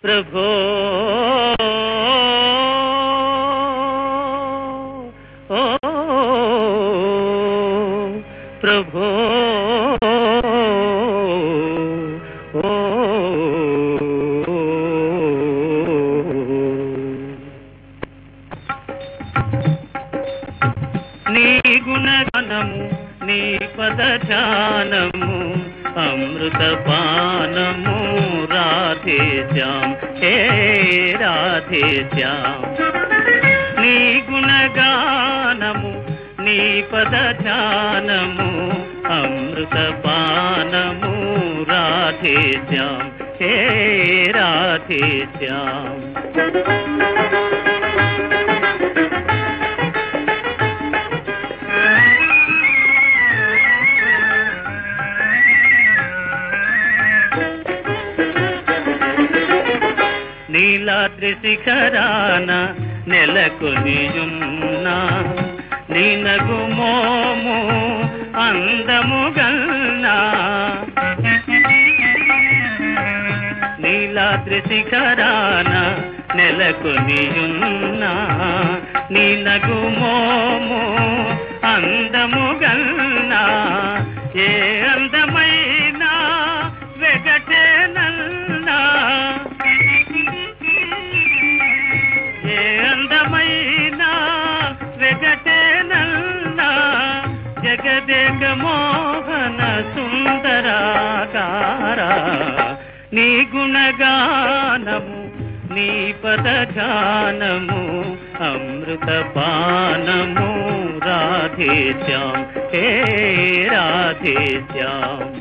ప్రభో ఓ ప్రభో ఓ నీ గుణగణము నీ పదజానము అమృత పానము రాధే శ్యామ్ హే రాధే శ్యామ్ నీ గుణగానము నీ పదజానము అమృత పానము రాధే శ్యామ్ హే రాధే శ్యామ్ నీలాద్రి శిఖరాన నెలకొనియున్నా నీనగు మోము అందము గల్నా నీలాద్రి శిఖరాన నెలకొనియున్నా నీనగు మోము అందము గల్నా ఏ అందమైనా వెగటే నల్నా ఏ అందమైన వెగటేనన్నా జగదేక మోహన సుందరాకార నీ గుణగానము నీ పదగానము అమృత పానము రాధే శ్యామ్ హే రాధే శ్యామ్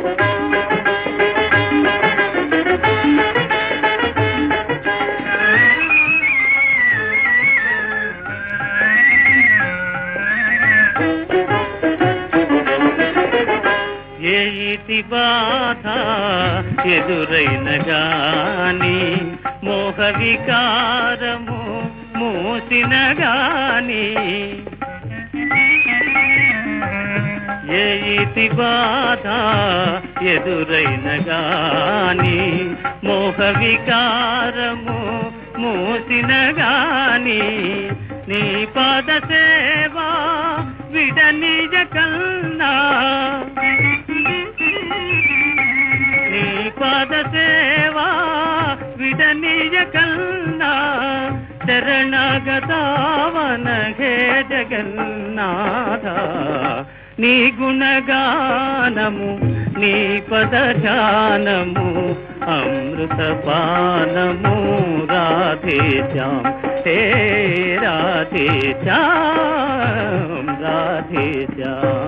ఏ ఇతి బాధ ఎదురైన గాని మోహ వికారము మూసిన గాని ఏ ఇతి బాధ ఎదురైన గాని మోహ వికారము మూసిన గాని నీ పాద సేవా విడ నిజ కన్నా నీ పాద సేవా విడ నిజ కన్నా శరణగతావన హే జగన్నాథ నీ గుణగానము నీ పదజానము అమృత పానము రాధే శ్యామ్ హే రాధే శ్యామ్ రాధే శ్యామ్